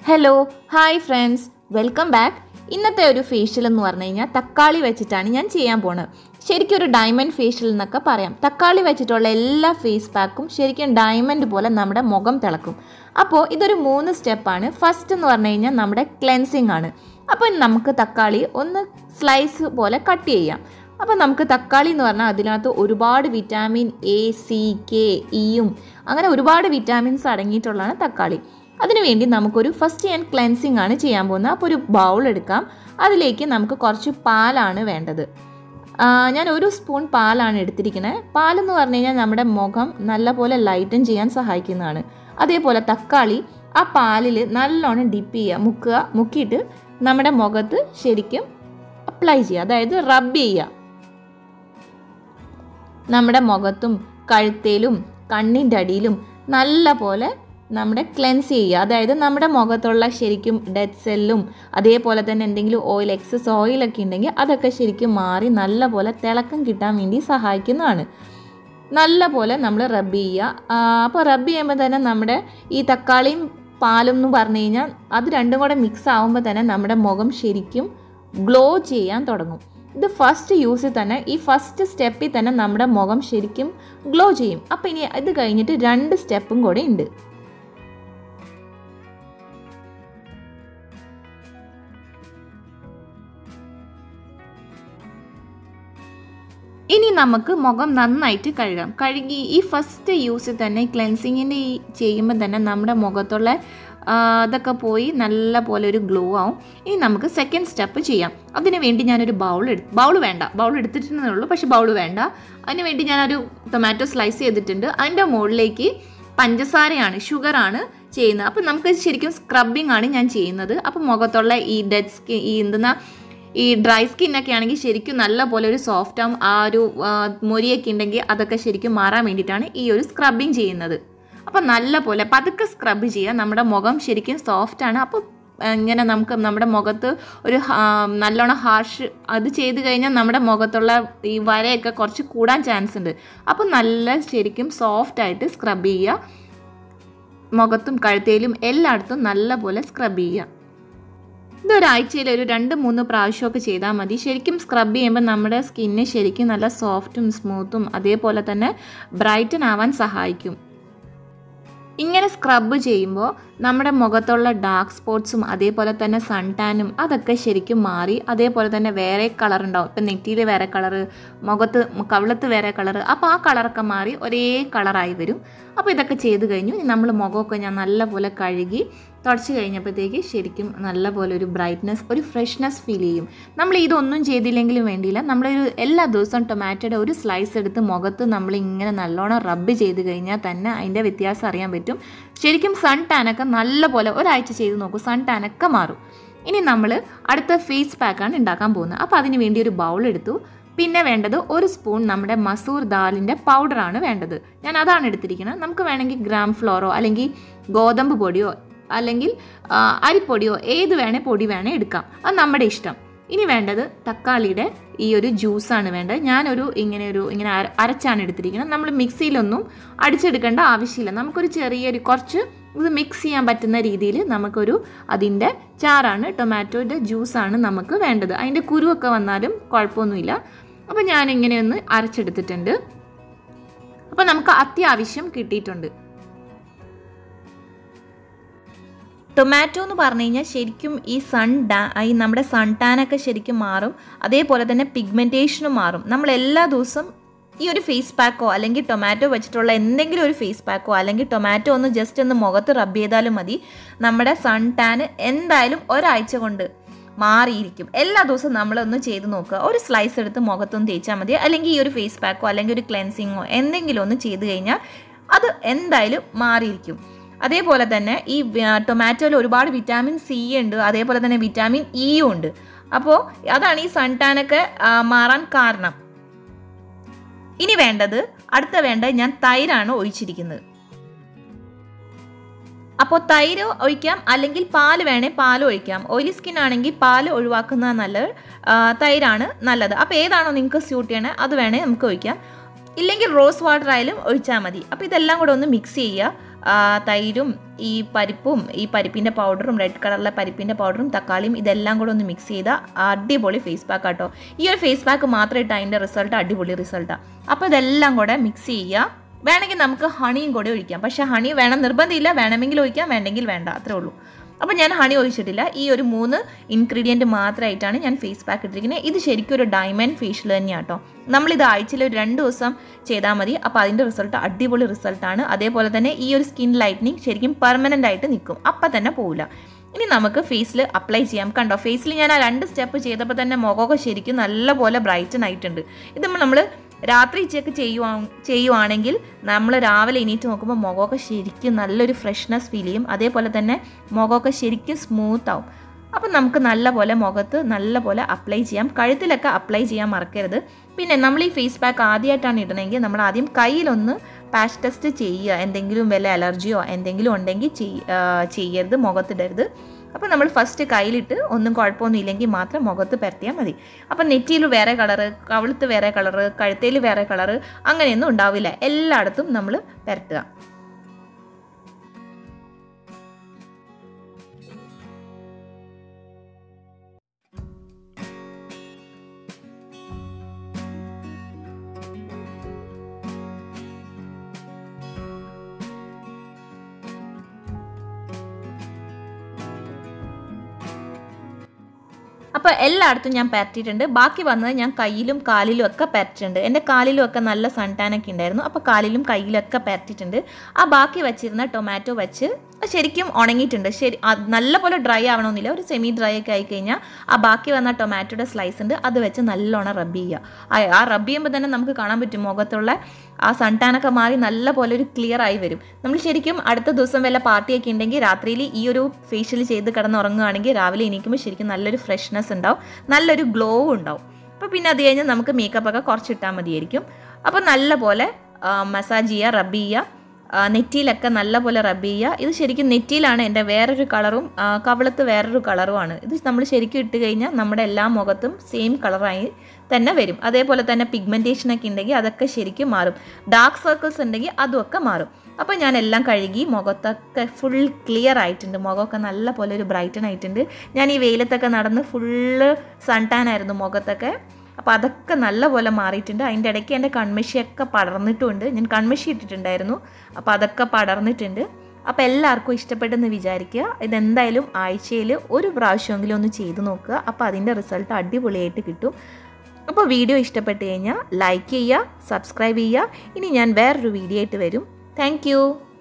hello hi friends welcome back ഇന്നത്തെ ഒരു facial എന്ന് പറഞ്ഞു കഴിഞ്ഞാൽ തക്കാളി വെച്ചിട്ടാണ് ഞാൻ ചെയ്യാൻ പോണത് ശരിക്കും ഒരു ഡയമണ്ട് ഫേഷ്യൽ എന്നൊക്കെ പറയാം തക്കാളി വെച്ചിട്ടുള്ള എല്ലാ ഫേസ് പാക്കും ശരിക്കും ഡയമണ്ട് പോലെ നമ്മുടെ മുഖം തിളക്കും അപ്പോൾ ഇതൊരു മൂന്ന് സ്റ്റെപ്പാണ് ഫസ്റ്റ് എന്ന് പറഞ്ഞു കഴിഞ്ഞാൽ നമ്മുടെ ക്ലെൻസിങ് ആണ് അപ്പോൾ നമുക്ക് തക്കാളി ഒന്ന് സ്ലൈസ് പോലെ കട്ട് ചെയ്യാം അപ്പോൾ നമുക്ക് തക്കാളി എന്ന് പറഞ്ഞാൽ അതിനകത്ത് ഒരുപാട് വിറ്റാമിൻ എ സി കെ ഇയും അങ്ങനെ ഒരുപാട് വിറ്റാമിൻസ് അടങ്ങിയിട്ടുള്ളതാണ് തക്കാളി അതിനുവേണ്ടി നമുക്കൊരു ഫസ്റ്റ് ഞാൻ ക്ലെൻസിങ് ആണ് ചെയ്യാൻ പോകുന്നത് അപ്പോൾ ഒരു ബൗൾ എടുക്കാം അതിലേക്ക് നമുക്ക് കുറച്ച് പാലാണ് വേണ്ടത് ആ, ഞാൻ ഒരു സ്പൂൺ പാലാണ് എടുത്തിരിക്കുന്നത് പാലെന്ന് പറഞ്ഞു കഴിഞ്ഞാൽ നമ്മുടെ മുഖം നല്ലപോലെ ലൈറ്റൻ ചെയ്യാൻ സഹായിക്കുന്നതാണ് അതേപോലെ തക്കാളി ആ പാലിൽ നല്ലോണം ഡിപ്പ് ചെയ്യുക മുക്കുക മുക്കിയിട്ട് നമ്മുടെ മുഖത്ത് ശരിക്കും അപ്ലൈ ചെയ്യുക അതായത് റബ്ബ് ചെയ്യുക നമ്മുടെ മുഖത്തും കഴുത്തേലും കണ്ണിൻ്റെ അടിയിലും നല്ല പോലെ നമ്മുടെ ക്ലെൻസ് ചെയ്യുക അതായത് നമ്മുടെ മുഖത്തുള്ള ശരിക്കും ഡെഡ് സെല്ലും അതേപോലെ തന്നെ എന്തെങ്കിലും ഓയിൽ എക്സസ് ഓയിലൊക്കെ ഉണ്ടെങ്കിൽ അതൊക്കെ ശരിക്കും മാറി നല്ല പോലെ തിളക്കം കിട്ടാൻ വേണ്ടി സഹായിക്കുന്നതാണ് നല്ല പോലെ നമ്മൾ റബ്ബ് ചെയ്യുക അപ്പോൾ റബ്ബ് ചെയ്യുമ്പോൾ തന്നെ നമ്മുടെ ഈ തക്കാളിയും പാലും എന്ന് പറഞ്ഞു കഴിഞ്ഞാൽ അത് രണ്ടും കൂടെ മിക്സ് ആകുമ്പോൾ തന്നെ നമ്മുടെ മുഖം ശരിക്കും ഗ്ലോ ചെയ്യാൻ തുടങ്ങും ഇത് ഫസ്റ്റ് യൂസിൽ തന്നെ ഈ ഫസ്റ്റ് സ്റ്റെപ്പിൽ തന്നെ നമ്മുടെ മുഖം ശരിക്കും ഗ്ലോ ചെയ്യും അപ്പോൾ ഇനി ഇത് കഴിഞ്ഞിട്ട് രണ്ട് സ്റ്റെപ്പും കൂടെ ഉണ്ട് ഇനി നമുക്ക് മുഖം നന്നായിട്ട് കഴുകാം കഴുകി ഈ ഫസ്റ്റ് യൂസിൽ തന്നെ ക്ലെൻസിങ്ങിൻ്റെ ഈ ചെയ്യുമ്പോൾ തന്നെ നമ്മുടെ മുഖത്തുള്ള ആ, അതൊക്കെ പോയി നല്ല പോലെ ഒരു ഗ്ലോ ആവും ഇനി നമുക്ക് സെക്കൻഡ് സ്റ്റെപ്പ് ചെയ്യാം അതിന് വേണ്ടി ഞാനൊരു ബൗൾ എടുത്ത് ബൗൾ വേണ്ട ബൗൾ എടുത്തിട്ടുണ്ടെന്നേ ഉള്ളൂ പക്ഷേ ബൗൾ വേണ്ട അതിന് വേണ്ടി ഞാനൊരു ടൊമാറ്റോ സ്ലൈസ് ചെയ്തിട്ടുണ്ട് അതിൻ്റെ മുകളിലേക്ക് പഞ്ചസാരയാണ് ഷുഗറാണ് ചെയ്യുന്നത് അപ്പം നമുക്ക് ശരിക്കും സ്ക്രബിംഗ് ആണ് ഞാൻ ചെയ്യുന്നത് അപ്പം മുഖത്തുള്ള ഈ ഡെഡ് സ്കിൻ ഈ എന്തെന്നാ ഈ ഡ്രൈ സ്കിന്നൊക്കെ ആണെങ്കിൽ ശരിക്കും നല്ല പോലെ ഒരു സോഫ്റ്റ് ആവും ആ ഒരു ആ, മൊരിയൊക്കെ ഉണ്ടെങ്കിൽ അതൊക്കെ ശരിക്കും മാറാൻ വേണ്ടിയിട്ടാണ് ഈ ഒരു സ്ക്രബിങ് ചെയ്യുന്നത് അപ്പം നല്ല പോലെ പതുക്കെ സ്ക്രബ് ചെയ്യുക നമ്മുടെ മുഖം ശരിക്കും സോഫ്റ്റ് ആണ് അപ്പോൾ ഇങ്ങനെ നമുക്ക് നമ്മുടെ മുഖത്ത് ഒരു ഹാ- നല്ലോണം ഹാർഷ് അത് ചെയ്ത് കഴിഞ്ഞാൽ നമ്മുടെ മുഖത്തുള്ള ഈ വരയൊക്കെ കുറച്ച് കൂടാൻ ചാൻസ് ഉണ്ട് അപ്പോൾ നല്ല ശരിക്കും സോഫ്റ്റ് ആയിട്ട് സ്ക്രബ് ചെയ്യുക മുഖത്തും കഴുത്തേലും എല്ലായിടത്തും നല്ല പോലെ സ്ക്രബ് ചെയ്യുക ഇതൊരാഴ്ചയിൽ ഒരു രണ്ട് മൂന്ന് പ്രാവശ്യമൊക്കെ ചെയ്താൽ മതി ശരിക്കും സ്ക്രബ് ചെയ്യുമ്പോൾ നമ്മുടെ സ്കിന്ന് ശരിക്കും നല്ല സോഫ്റ്റും സ്മൂത്തും അതേപോലെ തന്നെ ബ്രൈറ്റൻ ആവാൻ സഹായിക്കും ഇങ്ങനെ സ്ക്രബ് ചെയ്യുമ്പോൾ നമ്മുടെ മുഖത്തുള്ള ഡാർക്ക് സ്പോട്ട്സും അതേപോലെ തന്നെ സൺ ടാനും അതൊക്കെ ശരിക്കും മാറി അതേപോലെ തന്നെ വേറെ കളർ ഉണ്ടാവും ഇപ്പം നെറ്റിയിൽ വേറെ കളറ് മുഖത്ത് കവിളത്ത് വേറെ കളറ് അപ്പോൾ ആ കളറൊക്കെ മാറി ഒരേ കളറായി വരും അപ്പോൾ ഇതൊക്കെ ചെയ്ത് കഴിഞ്ഞു ഇനി നമ്മൾ മുഖമൊക്കെ ഞാൻ നല്ലപോലെ കഴുകി തുടച്ച് കഴിഞ്ഞപ്പോഴത്തേക്ക് ശരിക്കും നല്ലപോലെ ഒരു ബ്രൈറ്റ്നസ് ഒരു ഫ്രഷ്നെസ് ഫീൽ ചെയ്യും നമ്മൾ ഇതൊന്നും ചെയ്തില്ലെങ്കിലും വേണ്ടിയില്ല നമ്മളൊരു എല്ലാ ദിവസവും ടൊമാറ്റോയുടെ ഒരു സ്ലൈസ് എടുത്ത് മുഖത്ത് നമ്മൾ ഇങ്ങനെ നല്ലോണം റബ്ബ് ചെയ്ത് കഴിഞ്ഞാൽ തന്നെ അതിൻ്റെ വ്യത്യാസം അറിയാൻ പറ്റും ശരിക്കും സൺ ടാനൊക്കെ നല്ലപോലെ ഒരാഴ്ച ചെയ്ത് നോക്കൂ സൺ ടാനൊക്കെ മാറും ഇനി നമ്മൾ അടുത്ത ഫേസ് പാക്കാണ് ഉണ്ടാക്കാൻ പോകുന്നത് അപ്പോൾ അതിന് വേണ്ടി ഒരു ബൗൾ എടുത്തു പിന്നെ വേണ്ടത് ഒരു സ്പൂൺ നമ്മുടെ മസൂർ ദാലിൻ്റെ പൗഡറാണ് വേണ്ടത് ഞാൻ അതാണ് എടുത്തിരിക്കുന്നത് നമുക്ക് വേണമെങ്കിൽ ഗ്രാം ഫ്ലോറോ അല്ലെങ്കിൽ ഗോതമ്പ് പൊടിയോ അല്ലെങ്കിൽ ആ, അരിപ്പൊടിയോ ഏത് വേണേ പൊടി വേണേ എടുക്കാം അത് നമ്മുടെ ഇഷ്ടം ഇനി വേണ്ടത് തക്കാളിയുടെ ഈ ഒരു ജ്യൂസാണ് വേണ്ടത് ഞാനൊരു ഇങ്ങനെ ഒരു ഇങ്ങനെ അര- അരച്ചാണ് എടുത്തിരിക്കുന്നത് നമ്മൾ മിക്സിയിലൊന്നും അടിച്ചെടുക്കേണ്ട ആവശ്യമില്ല നമുക്കൊരു ചെറിയൊരു കുറച്ച് ഇത് മിക്സ് ചെയ്യാൻ പറ്റുന്ന രീതിയിൽ നമുക്കൊരു അതിൻ്റെ ചാറാണ് ടൊമാറ്റോയുടെ ജ്യൂസാണ് നമുക്ക് വേണ്ടത് അതിൻ്റെ കുരുവൊക്കെ വന്നാലും കുഴപ്പമൊന്നുമില്ല അപ്പോൾ ഞാനിങ്ങനെ ഒന്ന് അരച്ചെടുത്തിട്ടുണ്ട് അപ്പോൾ നമുക്ക് അത്യാവശ്യം കിട്ടിയിട്ടുണ്ട് ടൊമാറ്റോ എന്ന് പറഞ്ഞു കഴിഞ്ഞാൽ ശരിക്കും ഈ സൺ ഡാ ഈ നമ്മുടെ സൺ ടാനൊക്കെ ശരിക്കും മാറും അതേപോലെ തന്നെ പിഗ്മെൻറ്റേഷനും മാറും നമ്മൾ എല്ലാ ദിവസവും ഈ ഒരു ഫേസ് പാക്കോ അല്ലെങ്കിൽ ടൊമാറ്റോ വെച്ചിട്ടുള്ള എന്തെങ്കിലും ഒരു ഫേസ് പാക്കോ അല്ലെങ്കിൽ ടൊമാറ്റോ ഒന്ന് ജസ്റ്റ് ഒന്ന് മുഖത്ത് റബ്ബ് ചെയ്താലും മതി നമ്മുടെ സൺ ടാന് എന്തായാലും ഒരാഴ്ച കൊണ്ട് മാറിയിരിക്കും എല്ലാ ദിവസവും നമ്മളൊന്ന് ചെയ്ത് നോക്കുക ഒരു സ്ലൈസ് എടുത്ത് മുഖത്തൊന്ന് തേച്ചാൽ മതി അല്ലെങ്കിൽ ഈ ഒരു ഫേസ് പാക്കോ അല്ലെങ്കിൽ ഒരു ക്ലെൻസിങ്ങോ എന്തെങ്കിലും ഒന്ന് ചെയ്ത് കഴിഞ്ഞാൽ അത് എന്തായാലും മാറിയിരിക്കും അതേപോലെ തന്നെ ഈ ടൊമാറ്റോയിൽ ഒരുപാട് വിറ്റാമിൻ സി ഉണ്ട് അതേപോലെ തന്നെ വിറ്റാമിൻ ഇയും ഉണ്ട് അപ്പോൾ അതാണ് ഈ സൺ ടാനൊക്കെ ആ, മാറാൻ കാരണം ഇനി വേണ്ടത് അടുത്ത വേണ്ടത് ഞാൻ തൈരാണ് ഒഴിച്ചിരിക്കുന്നത് അപ്പോൾ തൈര് ഒഴിക്കാം അല്ലെങ്കിൽ പാല് വേണേൽ പാൽ ഒഴിക്കാം ഓയിലി സ്കിൻ ആണെങ്കിൽ പാൽ ഒഴിവാക്കുന്നത് നല്ലത് ആ, തൈരാണ് നല്ലത് അപ്പോൾ ഏതാണോ നിങ്ങൾക്ക് സ്യൂട്ട് ചെയ്യണേ അത് വേണേൽ നമുക്ക് ഒഴിക്കാം ഇല്ലെങ്കിൽ റോസ് വാട്ടർ ആയാലും ഒഴിച്ചാൽ മതി അപ്പോൾ ഇതെല്ലാം കൂടെ ഒന്ന് മിക്സ് ചെയ്യുക ആ, തൈരും ഈ പരിപ്പും ഈ പരിപ്പിൻ്റെ പൗഡറും റെഡ് കളറിലെ പരിപ്പിൻ്റെ പൗഡറും തക്കാളിയും ഇതെല്ലാം കൂടെ ഒന്ന് മിക്സ് ചെയ്ത അടിപൊളി ഫേസ് പാക്ക് ആട്ടോ ഈ ഒരു ഫേസ് പാക്ക് മാത്രം ഇട്ട് അതിൻ്റെ റിസൾട്ട് അടിപൊളി റിസൾട്ടാണ് അപ്പോൾ ഇതെല്ലാം കൂടെ മിക്സ് ചെയ്യുക വേണമെങ്കിൽ നമുക്ക് ഹണിയും കൂടെ ഒഴിക്കാം പക്ഷേ ഹണി വേണം നിർബന്ധമില്ല വേണമെങ്കിൽ ഒഴിക്കാം വേണ്ടെങ്കിൽ വേണ്ട അത്രേ ഉള്ളൂ അപ്പോൾ ഞാൻ ഹണി ഒഴിച്ചിട്ടില്ല ഈ ഒരു മൂന്ന് ഇൻഗ്രീഡിയൻറ്റ് മാത്രമായിട്ടാണ് ഞാൻ ഫേസ് പാക്ക് ഇട്ടിരിക്കുന്നത് ഇത് ശരിക്കും ഒരു ഡയമണ്ട് ഫേഷ്യൽ തന്നെയാണ് കേട്ടോ നമ്മളിത് ആഴ്ചയിൽ ഒരു രണ്ട് ദിവസം ചെയ്താൽ മതി അപ്പോൾ അതിൻ്റെ റിസൾട്ട് അടിപൊളി റിസൾട്ടാണ് അതേപോലെ തന്നെ ഈ ഒരു സ്കിൻ ലൈറ്റനിങ് ശരിക്കും പെർമനൻ്റ് ആയിട്ട് നിൽക്കും അപ്പം തന്നെ പോവില്ല ഇനി നമുക്ക് ഫേസിൽ അപ്ലൈ ചെയ്യാം കണ്ടോ ഫേസിൽ ഞാൻ ആ രണ്ട് സ്റ്റെപ്പ് ചെയ്തപ്പോൾ തന്നെ മുഖമൊക്കെ ശരിക്കും നല്ലപോലെ ബ്രൈറ്റൻ ആയിട്ടുണ്ട് ഇത് നമ്മൾ രാത്രി ചെക്ക് ചെയ്യുവാ ചെയ്യുവാണെങ്കിൽ നമ്മൾ രാവിലെ എണീറ്റ് നോക്കുമ്പോൾ മുഖമൊക്കെ ശരിക്കും നല്ലൊരു ഫ്രഷ്നെസ് ഫീൽ ചെയ്യും അതേപോലെ തന്നെ മുഖമൊക്കെ ശരിക്കും സ്മൂത്ത് ആവും അപ്പം നമുക്ക് നല്ല പോലെ മുഖത്ത് നല്ല പോലെ അപ്ലൈ ചെയ്യാം കഴുത്തിലൊക്കെ അപ്ലൈ ചെയ്യാൻ മറക്കരുത് പിന്നെ നമ്മൾ ഈ ഫേസ് പാക്ക് ആദ്യമായിട്ടാണ് ഇടണമെങ്കിൽ നമ്മൾ ആദ്യം കയ്യിലൊന്ന് പാച്ച് ടെസ്റ്റ് ചെയ്യുക എന്തെങ്കിലും വല്ല അലർജിയോ എന്തെങ്കിലും ഉണ്ടെങ്കിൽ ചെയ്- ആ, ചെയ്യരുത് മുഖത്തിടരുത് അപ്പോൾ നമ്മൾ ഫസ്റ്റ് കയ്യിലിട്ട് ഒന്നും കുഴപ്പമൊന്നും ഇല്ലെങ്കിൽ മാത്രം മുഖത്ത് പരത്തിയാൽ മതി അപ്പം നെറ്റിയിൽ വേറെ കളറ് കവിളത്ത് വേറെ കളറ് കഴുത്തേൽ വേറെ കളറ് അങ്ങനെയൊന്നും ഉണ്ടാവില്ല എല്ലായിടത്തും നമ്മൾ പരട്ടുക അപ്പോൾ എല്ലായിടത്തും ഞാൻ പരത്തിയിട്ടുണ്ട് ബാക്കി വന്നത് ഞാൻ കയ്യിലും കാലിലും ഒക്കെ പരത്തിയിട്ടുണ്ട് എൻ്റെ കാലിലും ഒക്കെ നല്ല സൺടാനൊക്കെ ഉണ്ടായിരുന്നു അപ്പോൾ കാലിലും കയ്യിലൊക്കെ പരത്തിയിട്ടുണ്ട് ആ ബാക്കി വെച്ചിരുന്ന ടൊമാറ്റോ വെച്ച് അത് ശരിക്കും ഉണങ്ങിയിട്ടുണ്ട് ശരി അത് നല്ലപോലെ ഡ്രൈ ആവണമെന്നില്ല ഒരു സെമി ഡ്രൈ ഒക്കെ ആയിക്കഴിഞ്ഞാൽ ആ ബാക്കി വന്ന ടൊമാറ്റോയുടെ സ്ലൈസ് ഉണ്ട് അത് വെച്ച് നല്ലോണം റബ്ബ് ചെയ്യുക ആ- ആ റബ്ബ് ചെയ്യുമ്പോൾ തന്നെ നമുക്ക് കാണാൻ പറ്റും മുഖത്തുള്ള ആ സൺടാനൊക്കെ മാറി നല്ല പോലെ ഒരു ക്ലിയർ ആയി വരും നമ്മൾ ശരിക്കും അടുത്ത ദിവസം വല്ല പാർട്ടിയൊക്കെ ഉണ്ടെങ്കിൽ രാത്രിയിൽ ഈ ഒരു ഫേഷ്യൽ ചെയ്ത് കിടന്നുറങ്ങുകയാണെങ്കിൽ രാവിലെ എണീക്കുമ്പോൾ ശരിക്കും നല്ലൊരു ഫ്രഷ്നെസ് ഉണ്ടാവും നല്ലൊരു ഗ്ലോ ഉണ്ടാവും അപ്പോൾ പിന്നെ അത് കഴിഞ്ഞ് നമുക്ക് മേക്കപ്പ് ഒക്കെ കുറച്ചിട്ടാൽ മതിയായിരിക്കും അപ്പോൾ നല്ല പോലെ മസാജ് ചെയ്യുക റബ്ബ് ചെയ്യുക ആ, നെറ്റിയിലൊക്കെ നല്ലപോലെ റബ്ബ് ചെയ്യുക ഇത് ശരിക്കും നെറ്റിയിലാണ് എൻ്റെ വേറൊരു കളറും ആ, കവിളത്ത് വേറൊരു കളറുമാണ് ഇത് നമ്മൾ ശരിക്കും ഇട്ട് കഴിഞ്ഞാൽ നമ്മുടെ എല്ലാ മുഖത്തും സെയിം കളറായി തന്നെ വരും അതേപോലെ തന്നെ പിഗ്മെൻറ്റേഷൻ ഒക്കെ ഉണ്ടെങ്കിൽ അതൊക്കെ ശരിക്കും മാറും ഡാർക്ക് സർക്കിൾസ് ഉണ്ടെങ്കിൽ അതുമൊക്കെ മാറും അപ്പോൾ ഞാൻ എല്ലാം കഴുകി മുഖത്തൊക്കെ ഫുൾ ക്ലിയർ ആയിട്ടുണ്ട് മുഖമൊക്കെ നല്ല പോലെ ഒരു ബ്രൈറ്റൻ ആയിട്ടുണ്ട് ഞാൻ ഈ വെയിലത്തൊക്കെ നടന്ന് ഫുള്ള് സൺടാൻ ആയിരുന്നു മുഖത്തൊക്കെ അപ്പോൾ അതൊക്കെ നല്ലപോലെ മാറിയിട്ടുണ്ട് അതിൻ്റെ ഇടയ്ക്ക് എൻ്റെ കൺമഷിയൊക്കെ പടർന്നിട്ടുമുണ്ട് ഞാൻ കൺമഷി ഇട്ടിട്ടുണ്ടായിരുന്നു അപ്പോൾ അതൊക്കെ പടർന്നിട്ടുണ്ട് അപ്പോൾ എല്ലാവർക്കും ഇഷ്ടപ്പെട്ടെന്ന് വിചാരിക്കുക ഇതെന്തായാലും ആഴ്ചയിൽ ഒരു പ്രാവശ്യമെങ്കിലും ഒന്ന് ചെയ്ത് നോക്കുക അപ്പോൾ അതിൻ്റെ റിസൾട്ട് അടിപൊളിയായിട്ട് കിട്ടും അപ്പോൾ വീഡിയോ ഇഷ്ടപ്പെട്ട് കഴിഞ്ഞാൽ ലൈക്ക് ചെയ്യുക സബ്സ്ക്രൈബ് ചെയ്യുക ഇനി ഞാൻ വേറൊരു വീഡിയോ ആയിട്ട് വരും താങ്ക്